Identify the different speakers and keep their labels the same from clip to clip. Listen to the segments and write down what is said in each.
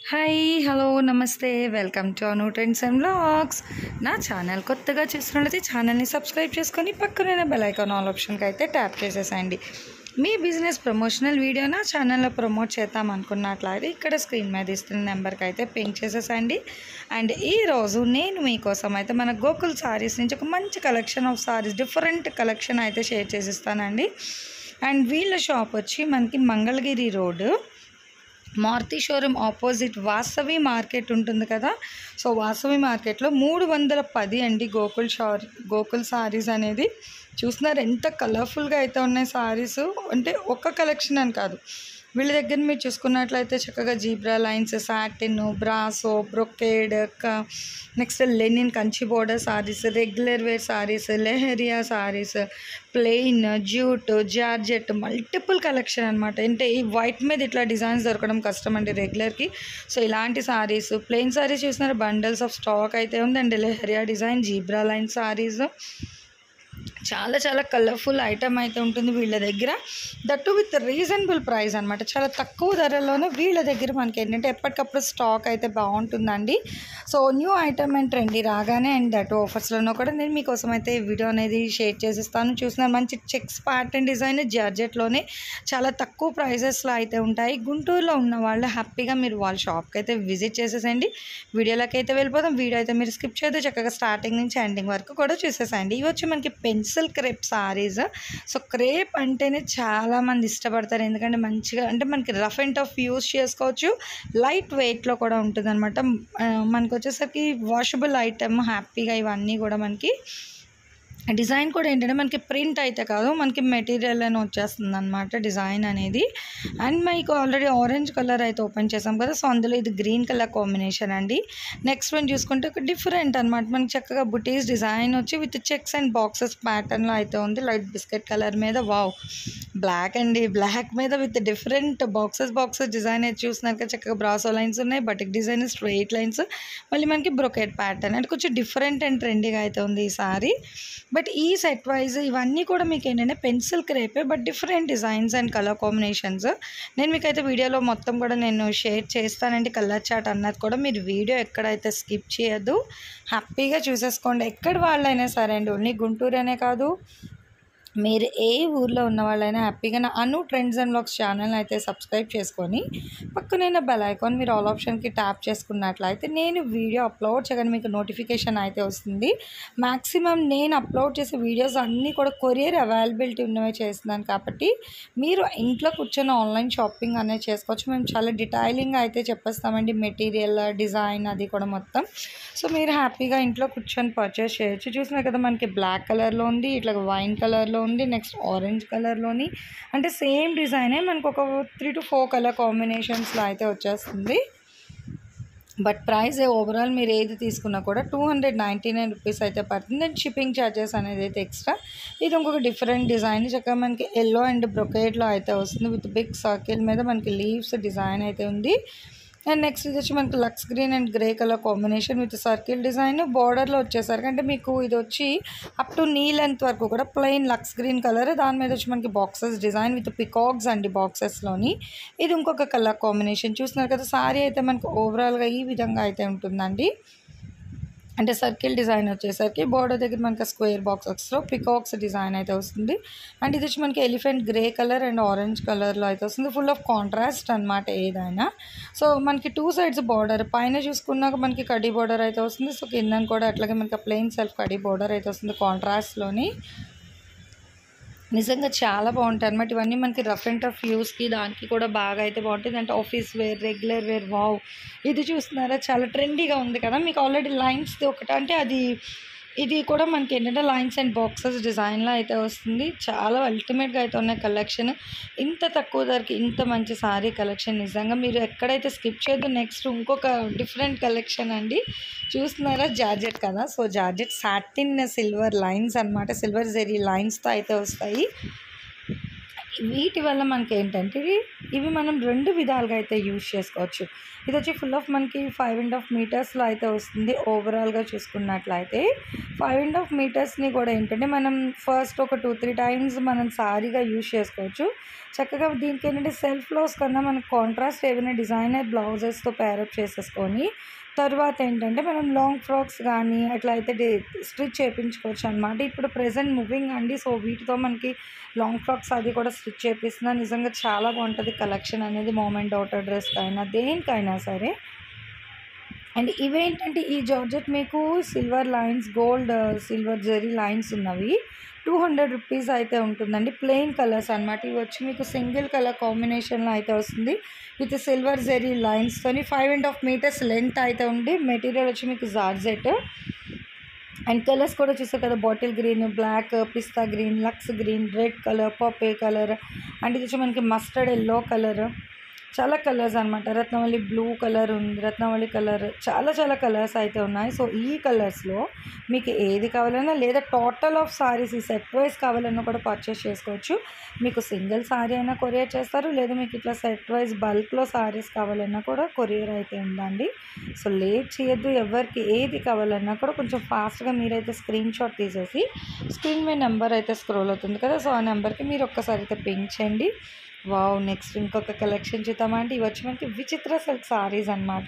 Speaker 1: Hi hello నమస్తే welcome to Anu trends and blogs నా channel కొత్తగా చూస్తున్నట్లయితే ఛానల్ని సబ్స్క్రైబ్ చేసుకొని పక్కన బెల్ ఐకాన్ ఆల్ ఆప్షన్కి అయితే ట్యాప్ చేసేసండి మీ బిజినెస్ ప్రమోషనల్ వీడియో నా ఛానల్లో ప్రమోట్ చేద్దాం అనుకున్నట్లయితే ఇక్కడ స్క్రీన్ మీద ఇస్తున్న నెంబర్కి అయితే పింక్ చేసేసండి అండ్ ఈరోజు నేను మీకోసం అయితే మన గోకుల్ సారీస్ నుంచి ఒక మంచి collection of saris different collection అయితే షేర్ చేసిస్తానండి అండ్ వీళ్ళ షాప్ వచ్చి మనకి Mangalagiri road Maruti showroom opposite Vasavi market ఉంటుంది కదా సో వాసవి మార్కెట్లో మూడు వందల పది అండి గోకుల్ షార్ గోకుల్ సారీస్ అనేది చూస్తున్నారు ఎంత కలర్ఫుల్గా అయితే ఉన్నాయి సారీస్ అంటే ఒక్క కలెక్షన్ అని కాదు వీళ్ళ దగ్గర మీరు చూసుకున్నట్లయితే చక్కగా zebra lines satin brasso brocade next linen Kanchi border saris regular wear saris leheriya saris plain jute georgette multiple collection అనమాట అంటే ఈ వైట్ మీద ఇట్లా డిజైన్స్ దొరకడం కష్టం అండి రెగ్యులర్కి సో ఇలాంటి సారీస్ ప్లెయిన్ సారీస్ చూసినారు బండల్స్ ఆఫ్ స్టాక్ అయితే ఉంది and leheriya design zebra line saris చాలా చాలా కలర్ఫుల్ ఐటమ్ అయితే ఉంటుంది వీళ్ళ దగ్గర దట్టు విత్ రీజనబుల్ ప్రైస్ అనమాట చాలా తక్కువ ధరలోనే వీళ్ళ దగ్గర మనకి ఏంటంటే ఎప్పటికప్పుడు స్టాక్ అయితే బాగుంటుందండి so new item and trendy రాగానే అండ్ దట్ ఆఫర్స్లోనూ కూడా నేను మీకోసం అయితే ఈ వీడియో అనేది షేర్ చేసిస్తాను చూసిన మంచి చెక్స్ ప్యాటర్న్ డిజైన్ జార్జెట్లోనే చాలా తక్కువ ప్రైజెస్లో అయితే ఉంటాయి గుంటూరులో ఉన్న వాళ్ళు హ్యాపీగా మీరు వాళ్ళ షాప్కి అయితే విజిట్ చేసేసండి వీడియోలోకి అయితే వెళ్ళిపోదాం వీడియో అయితే మీరు స్కిప్ చేయదు చక్కగా స్టార్టింగ్ నుంచి ఎండింగ్ వరకు కూడా చూసేసండి ఇవి వచ్చి మనకి pencil crepe saris so crepe అంటేనే చాలామంది ఇష్టపడతారు ఎందుకంటే మంచిగా అంటే మనకి రఫ్ అండ్ టఫ్ యూస్ చేసుకోవచ్చు లైట్ వెయిట్లో కూడా ఉంటుంది అనమాట మనకు వచ్చేసరికి వాషబుల్ ఐటమ్ హ్యాపీగా ఇవన్నీ కూడా మనకి డిజైన్ కూడా ఏంటంటే మనకి ప్రింట్ అయితే కాదు మనకి మెటీరియల్ అని వచ్చేస్తుంది అనమాట డిజైన్ అనేది అండ్ మీకు ఆల్రెడీ ఆరెంజ్ కలర్ అయితే ఓపెన్ చేసాం కదా సో అందులో ఇది గ్రీన్ కలర్ కాంబినేషన్ అండి నెక్స్ట్ వన్ చూసుకుంటే ఒక డిఫరెంట్ అనమాట మనకి చక్కగా బుటీస్ డిజైన్ వచ్చి విత్ చెక్స్ అండ్ బాక్సెస్ ప్యాటర్న్లో అయితే ఉంది లైట్ బిస్కెట్ కలర్ మీద వావ్ బ్లాక్ అండి బ్లాక్ మీద with different boxes boxes design అయితే చూసినాక చక్కగా బ్రాసో లైన్స్ ఉన్నాయి బటిక్ డిజైన్ స్ట్రైట్ లైన్స్ మళ్ళీ మనకి బ్రొకెట్ ప్యాటర్న్ అంటే కొంచెం డిఫరెంట్ అండ్ ట్రెండీగా అయితే ఉంది ఈ సారీ బట్ ఈ సెట్ వైజ్ ఇవన్నీ కూడా మీకు ఏంటంటే పెన్సిల్ క్రేపే but different designs and colour combinations నేను మీకైతే వీడియోలో మొత్తం కూడా నేను షేర్ చేస్తానండి కలర్ చాట్ అన్నది కూడా మీరు వీడియో ఎక్కడైతే స్కిప్ చేయొద్దు హ్యాపీగా చూసేసుకోండి ఎక్కడ వాళ్ళైనా సరే అండి ఓన్లీ గుంటూరు అనే కాదు మీరు ఏ ఊర్లో ఉన్న వాళ్ళైనా హ్యాపీగా నా అను ట్రెండ్స్ అండ్ బ్లాగ్స్ ఛానల్ని అయితే సబ్స్క్రైబ్ చేసుకొని పక్కనైన బెల్ ఐకాన్ మీరు ఆల్ ఆప్షన్కి ట్యాప్ చేసుకున్నట్లయితే నేను వీడియో అప్లోడ్ చేయగానే మీకు నోటిఫికేషన్ అయితే వస్తుంది మ్యాక్సిమం నేను అప్లోడ్ చేసే వీడియోస్ అన్నీ కూడా కొరియర్ అవైలబిలిటీ ఉన్నవే చేస్తున్నాను కాబట్టి మీరు ఇంట్లో కూర్చొని ఆన్లైన్ షాపింగ్ అనేది చేసుకోవచ్చు మేము చాలా డిటైలింగ్ అయితే చెప్పేస్తామండి మెటీరియల్ డిజైన్ అది కూడా మొత్తం సో మీరు హ్యాపీగా ఇంట్లో కూర్చొని పర్చేస్ చేయొచ్చు చూసినా కదా మనకి బ్లాక్ కలర్లో ఉంది ఇట్లా వైన్ కలర్లో ఉంది నెక్స్ట్ ఆరెంజ్ కలర్లోని అంటే సేమ్ డిజైనే మనకు ఒక త్రీ టు ఫోర్ కలర్ కాంబినేషన్స్లో అయితే వచ్చేస్తుంది బట్ ప్రైస్ ఓవరాల్ మీరు ఏది తీసుకున్నా కూడా two hundred ninety nine rupees అయితే పడుతుంది అండ్ షిప్పింగ్ ఛార్జెస్ అనేది అయితే ఎక్స్ట్రా ఇది ఇంకొక డిఫరెంట్ డిజైన్ చక్కగా మనకి ఎల్లో అండ్ బ్రొకేట్లో అయితే వస్తుంది విత్ బిగ్ సర్కిల్ మీద మనకి లీవ్స్ డిజైన్ అయితే ఉంది అండ్ నెక్స్ట్ ఇది వచ్చి మనకి లక్స్ green and grey colour combination with circle design బార్డర్లో వచ్చేసరికి అంటే మీకు ఇది వచ్చి అప్ టు నీ లెంత్ వరకు కూడా ప్లెయిన్ లక్స్ గ్రీన్ కలర్ దాని మీద వచ్చి మనకి బాక్సెస్ డిజైన్ విత్ పికాక్స్ అండి బాక్సెస్లోని ఇది ఇంకొక కలర్ కాంబినేషన్ చూస్తున్నారు కదా సారీ అయితే మనకి ఓవరాల్గా ఈ విధంగా అయితే ఉంటుందండి అంటే సర్కిల్ డిజైన్ వచ్చేసరికి బోర్డర్ దగ్గర మనకి స్క్వేర్ బాక్సెస్లో పికాక్స్ డిజైన్ అయితే వస్తుంది అండ్ ఇది వచ్చి మనకి elephant grey colour and orange కలర్లో అయితే వస్తుంది ఫుల్ ఆఫ్ కాంట్రాస్ట్ అనమాట ఏదైనా సో మనకి టూ సైడ్స్ బార్డర్ పైన చూసుకున్నాక మనకి కడీ బార్డర్ అయితే వస్తుంది సో కింద కూడా అట్లాగే మనకి ప్లెయిన్ సెల్ఫ్ కడీ బార్డర్ అయితే వస్తుంది కాంట్రాస్ట్లోని నిజంగా చాలా బాగుంటాయి అనమాట ఇవన్నీ మనకి రఫ్ అండ్ టఫ్ యూస్కి దానికి కూడా బాగా అయితే బాగుంటుంది అంటే office wear regular wear wow ఇది చూస్తున్నారా చాలా ట్రెండీగా ఉంది కదా మీకు ఆల్రెడీ లైన్స్ది ఒకటి అంటే అది ఇది కూడా మనకి ఏంటంటే లైన్స్ అండ్ బాక్సెస్ డిజైన్లో అయితే వస్తుంది చాలా అల్టిమేట్గా అయితే ఉన్న కలెక్షన్ ఇంత తక్కువ ధరకి ఇంత మంచి సారీ కలెక్షన్ నిజంగా మీరు ఎక్కడైతే స్కిప్ చేయదు నెక్స్ట్ ఇంకొక డిఫరెంట్ కలెక్షన్ అండి చూస్తున్నారా జార్జెట్ కదా so georgette satin silver lines అనమాట సిల్వర్ జెరీ లైన్స్తో అయితే వస్తాయి వీటి వల్ల మనకి ఏంటంటే ఇవి ఇవి మనం రెండు విధాలుగా అయితే యూజ్ చేసుకోవచ్చు ఇది వచ్చి ఫుల్ ఆఫ్ మనకి ఫైవ్ అండ్ హాఫ్ మీటర్స్లో అయితే వస్తుంది ఓవరాల్గా చూసుకున్నట్లయితే ఫైవ్ అండ్ హాఫ్ మీటర్స్ని కూడా ఏంటంటే మనం ఫస్ట్ ఒక టూ త్రీ టైమ్స్ మనం సారీగా యూజ్ చేసుకోవచ్చు చక్కగా దీనికి ఏంటంటే సెల్ఫ్ లోస్ కన్నా మనకు కాంట్రాస్ట్ ఏమైనా డిజైనర్ బ్లౌజెస్తో పేరప్ చేసేసుకొని తర్వాత ఏంటంటే మనం లాంగ్ ఫ్రాక్స్ కానీ అట్లా అయితే స్టిచ్ చేయించుకోవచ్చు అనమాట ఇప్పుడు ప్రజెంట్ మూవింగ్ అండి సో వీటితో మనకి లాంగ్ ఫ్రాక్స్ అది కూడా స్టిచ్ చేపిస్తున్నా నిజంగా చాలా బాగుంటుంది కలెక్షన్ అనేది మోమెంట్ డాటర్ డ్రెస్కి అయినా దేనికైనా సరే అండ్ ఇవేంటంటే ఈ జార్జెట్ మీకు silver lines gold silver zari lines ఉన్నవి టూ హండ్రెడ్ రూపీస్ అయితే ఉంటుందండి ప్లెయిన్ కలర్స్ అనమాట ఇవి వచ్చి మీకు సింగిల్ కలర్ కాంబినేషన్లో అయితే వస్తుంది విత్ సిల్వర్ జెరీ లైన్స్తోని five and half metres length అయితే ఉంది మెటీరియల్ వచ్చి మీకు జార్జెట్ అండ్ కలర్స్ కూడా చూసారు కదా bottle green black pista green లక్స్ గ్రీన్ రెడ్ కలర్ పర్పే కలర్ అండ్ ఇది వచ్చి మనకి మస్టర్డ్ ఎల్లో కలర్ చాలా కలర్స్ అనమాట రత్నవళి బ్లూ కలర్ ఉంది రత్నవళి కలర్ చాలా చాలా కలర్స్ అయితే ఉన్నాయి సో ఈ కలర్స్లో మీకు ఏది కావాలన్నా లేదా టోటల్ ఆఫ్ సారీస్ ఈ సెట్ వైజ్ కావాలన్నా కూడా పర్చేస్ చేసుకోవచ్చు మీకు సింగిల్ సారీ అయినా కొరియర్ చేస్తారు లేదా మీకు ఇట్లా సెట్ వైజ్ బల్క్లో సారీస్ కావాలన్నా కూడా కొరియర్ అయితే ఉందండి సో లేట్ చేయొద్దు ఎవరికి ఏది కావాలన్నా కూడా కొంచెం ఫాస్ట్గా మీరైతే స్క్రీన్ షాట్ తీసేసి స్క్రీన్ మీద నెంబర్ అయితే స్క్రోల్ అవుతుంది కదా సో ఆ నెంబర్కి మీరు ఒక్కసారి అయితే పింక్ చేయండి వావ్ నెక్స్ట్ ఇంకొక కలెక్షన్ చూద్దామా అంటే ఇవి వచ్చి మనకి విచిత్ర సిల్క్ సారీస్ అనమాట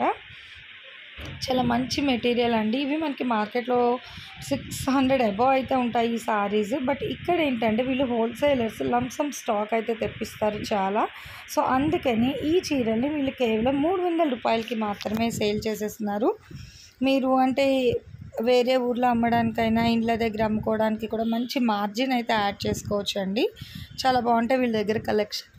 Speaker 1: చాలా మంచి మెటీరియల్ అండి ఇవి మనకి మార్కెట్లో సిక్స్ హండ్రెడ్ అబవ్ అయితే ఉంటాయి ఈ సారీస్ బట్ ఇక్కడ ఏంటంటే వీళ్ళు హోల్సేలర్స్ లంసమ్ స్టాక్ అయితే తెప్పిస్తారు చాలా సో అందుకని ఈ చీరల్ని వీళ్ళు కేవలం మూడు వందల రూపాయలకి మాత్రమే సేల్ చేసేస్తున్నారు మీరు అంటే వేరే ఊర్లో అమ్మడానికైనా ఇండ్ల దగ్గర అమ్ముకోవడానికి కూడా మంచి మార్జిన్ అయితే యాడ్ చేసుకోవచ్చు అండి చాలా బాగుంటాయి వీళ్ళ దగ్గర కలెక్షన్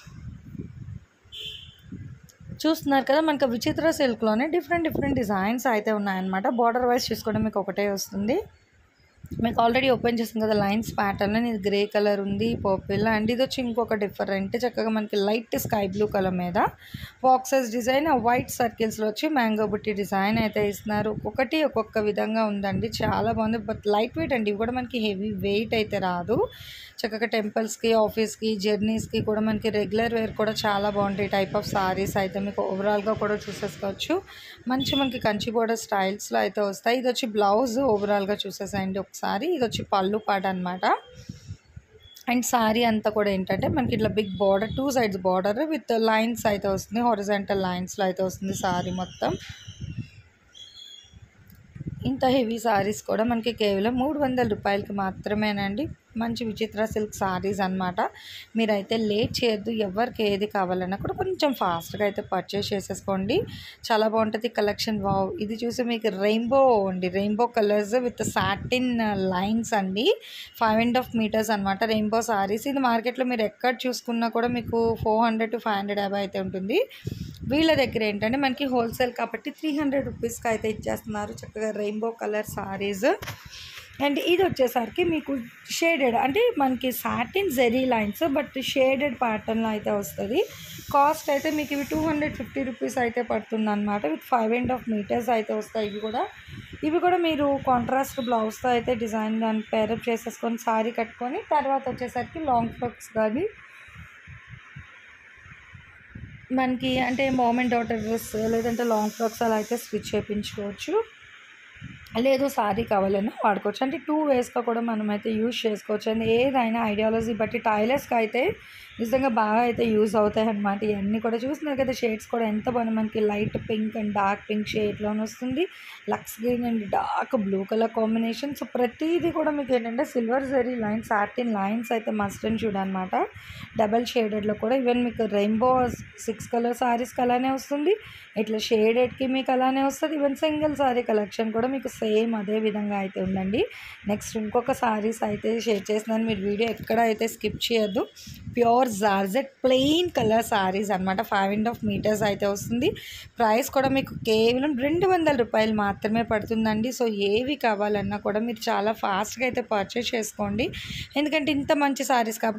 Speaker 1: చూస్తున్నారు కదా మనకు విచిత్ర సిల్క్లోనే డిఫరెంట్ డిఫరెంట్ డిజైన్స్ అయితే ఉన్నాయన్నమాట బార్డర్ వైజ్ చూసుకోవడం మీకు ఒకటే వస్తుంది మీకు ఆల్రెడీ ఓపెన్ చేసాం కదా లైన్స్ ప్యాటర్న్ ఇది గ్రే కలర్ ఉంది పర్పుల్ అండ్ ఇది వచ్చి ఇంకొక డిఫరెంట్ చక్కగా మనకి లైట్ స్కై బ్లూ కలర్ మీద బాక్సెస్ డిజైన్ వైట్ సర్కిల్స్లో వచ్చి మ్యాంగో బుట్టి డిజైన్ అయితే ఇస్తున్నారు ఒక్కొక్కటి ఒక్కొక్క విధంగా ఉందండి చాలా బాగుంది బట్ లైట్ వెయిట్ అండి ఇవి కూడా మనకి హెవీ వెయిట్ అయితే రాదు చక్కగా టెంపుల్స్కి ఆఫీస్కి జర్నీస్కి కూడా మనకి రెగ్యులర్ వేర్ కూడా చాలా బాగుంటాయి టైప్ ఆఫ్ సారీస్ అయితే మీకు ఓవరాల్గా కూడా చూసేసుకోవచ్చు మంచి మనకి కంచి బోర్డర్ స్టైల్స్లో అయితే వస్తాయి ఇది వచ్చి బ్లౌజ్ ఓవరాల్గా చూసేసాయండి ఒకసారి ఇది వచ్చి పళ్ళు పాట అనమాట అండ్ సారీ అంతా కూడా ఏంటంటే మనకి ఇట్లా big border two sides border with lines అయితే వస్తుంది హారిజాంటల్ లైన్స్లో అయితే వస్తుంది సారీ మొత్తం ఇంత హెవీ సారీస్ కూడా మనకి కేవలం మూడు వందల రూపాయలకి మాత్రమేనండి మంచి విచిత్ర సిల్క్ సారీస్ అనమాట మీరైతే లేట్ చేయొద్దు ఎవరికి ఏది కావాలన్నా కూడా కొంచెం ఫాస్ట్గా అయితే పర్చేస్ చేసేసుకోండి చాలా బాగుంటుంది కలెక్షన్ వావ్ ఇది చూసి మీకు రెయిన్బో అండి rainbow colours with satin lines అండి ఫైవ్ అండ్ హాఫ్ మీటర్స్ అనమాట రెయిన్బో సారీస్ ఇది మార్కెట్లో మీరు ఎక్కడ చూసుకున్నా కూడా మీకు four hundred to five hundred యాభై అయితే ఉంటుంది వీళ్ళ దగ్గర ఏంటంటే మనకి హోల్సేల్ కాబట్టి త్రీ హండ్రెడ్ రూపీస్కి అయితే ఇచ్చేస్తున్నారు చక్కగా రెయిన్బో కలర్ సారీస్ అండ్ ఇది వచ్చేసరికి మీకు షేడెడ్ అంటే మనకి satin zari lines but shaded ప్యాటర్న్లో అయితే వస్తుంది కాస్ట్ అయితే మీకు ఇవి టూ హండ్రెడ్ ఫిఫ్టీ రూపీస్ అయితే పడుతుంది అనమాట with five and half metres అయితే వస్తాయి ఇవి కూడా ఇవి కూడా మీరు కాంట్రాస్ట్ బ్లౌజ్తో అయితే డిజైన్ దాన్ని పేరప్ చేసేసుకొని సారీ కట్టుకొని తర్వాత వచ్చేసరికి లాంగ్ ఫ్రాక్స్ కానీ మనకి అంటే మోమెంట్ డాటర్ డ్రెస్ లేదంటే లాంగ్ ఫ్రాక్స్ అలా అయితే స్టిచ్ చేయించుకోవచ్చు లేదు సారీ కావాలన్నా వాడుకోవచ్చు అంటే టూ వేస్గా కూడా మనం అయితే యూజ్ చేసుకోవచ్చు అండ్ ఏదైనా ఐడియాలజీ బట్టి టైలర్స్కి అయితే నిజంగా బాగా అయితే యూజ్ అవుతాయి అనమాట ఇవన్నీ కూడా చూస్తున్నారు కదా షేడ్స్ కూడా ఎంత బాగుంది మనకి light pink and dark pink షేడ్లోనే వస్తుంది లక్స్ green and dark blue colour combination so ప్రతిదీ కూడా మీకు ఏంటంటే silver zari lines satin lines అయితే మస్ట్ అండ్ చూడ అనమాట డబల్ షేడెడ్లో కూడా ఈవెన్ మీకు రెయిన్బో సిక్స్ కలర్ సారీస్కి అలానే వస్తుంది ఇట్లా షేడెడ్కి మీకు అలానే వస్తుంది ఈవెన్ సింగిల్ సారీ కలెక్షన్ కూడా మీకు సేమ్ అదే విధంగా అయితే ఉందండి నెక్స్ట్ ఇంకొక సారీస్ అయితే షేర్ చేస్తున్నాను మీరు వీడియో ఎక్కడ అయితే స్కిప్ చేయొద్దు pure georgette plain colour saris అనమాట ఫైవ్ అండ్ హాఫ్ మీటర్స్ అయితే వస్తుంది ప్రైస్ కూడా మీకు కేవలం రెండు వందల రూపాయలు మాత్రమే పడుతుందండి సో ఏవి కావాలన్నా కూడా మీరు చాలా ఫాస్ట్గా అయితే పర్చేస్ చేసుకోండి ఎందుకంటే ఇంత మంచి సారీస్ కాబట్టి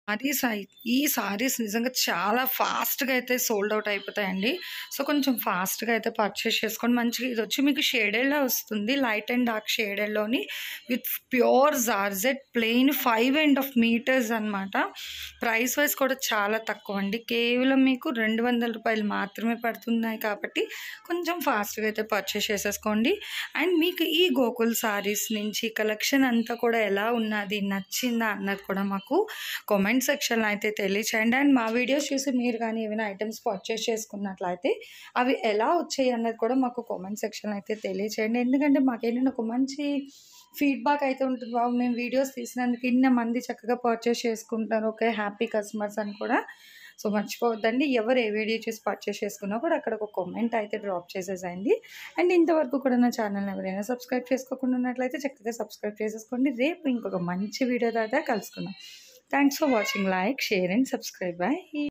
Speaker 1: సారీస్ అయి ఈ సారీస్ నిజంగా చాలా ఫాస్ట్‌గా అయితే సోల్డ్ అవుట్ అయిపోతాయండి. సో, కొంచెం ఫాస్ట్‌గా అయితే పర్చేస్ చేసుకోండి. మంచిగా ఇదొచ్చి మీకు షేడెడ్‌లో వస్తుంది. లైట్ అండ్ డార్క్ షేడెడ్‌లోని with pure georgette plain 5 and half metres అనమాట. ప్రైస్ వైస్ కూడా చాలా తక్కువండి. కేవలం మీకు రూ. 200 మాత్రమే పడుతున్నాయి కాబట్టి కొంచెం ఫాస్ట్‌గా అయితే పర్చేస్ చేసేసుకోండి. అండ్ మీకు ఈ గోకుల్ సారీస్ నుంచి కలెక్షన్ అంతా కూడా ఎలా ఉన్నది? నచ్చిందా? అన్నది కూడా మాకు కామెంట్ సెక్షన్‌లో అయితే తెలియచేయండి. అండ్ మా వీడియోస్ చూసి మీరు గానీ ఏమైనా ఐటెమ్స్ పర్చేస్ చేసుకున్నట్లయితే అవి ఎలా వచ్చాయి అన్నది కూడా మాకు కామెంట్ సెక్షన్‌లో అయితే తెలియచేయండి. ఎందుకంటే మాకేంటంటే ఒక మంచి ఫీడ్‌బ్యాక్ అయితే ఉంటుంది. వావ్! మేము వీడియోస్ తీసినందుకు ఇన్నమంది చక్కగా పర్చేస్ చేసుకుంటున్నారు. ఓకే. హ్యాపీ కస్టమర్స్ అని కూడా. సో, మర్చిపోవద్దండి. ఎవరు ఏ వీడియో చూసి పర్చేస్ చేసుకున్నా కూడా అక్కడ ఒక కామెంట్ అయితే డ్రాప్ చేసేసేయండి. అండ్ ఇంతవరకు కూడా నా ఛానల్‌ని ఎవరైనా సబ్స్క్రైబ్ చేసుకోకుండా ఉన్నట్లయితే చక్కగా సబ్స్క్రైబ్ చేసేసుకోండి. రేపు ఇంకొక మంచి వీడియో తర్వాత కలుసుకుందాం. Thanks for watching. Like, share and subscribe. By.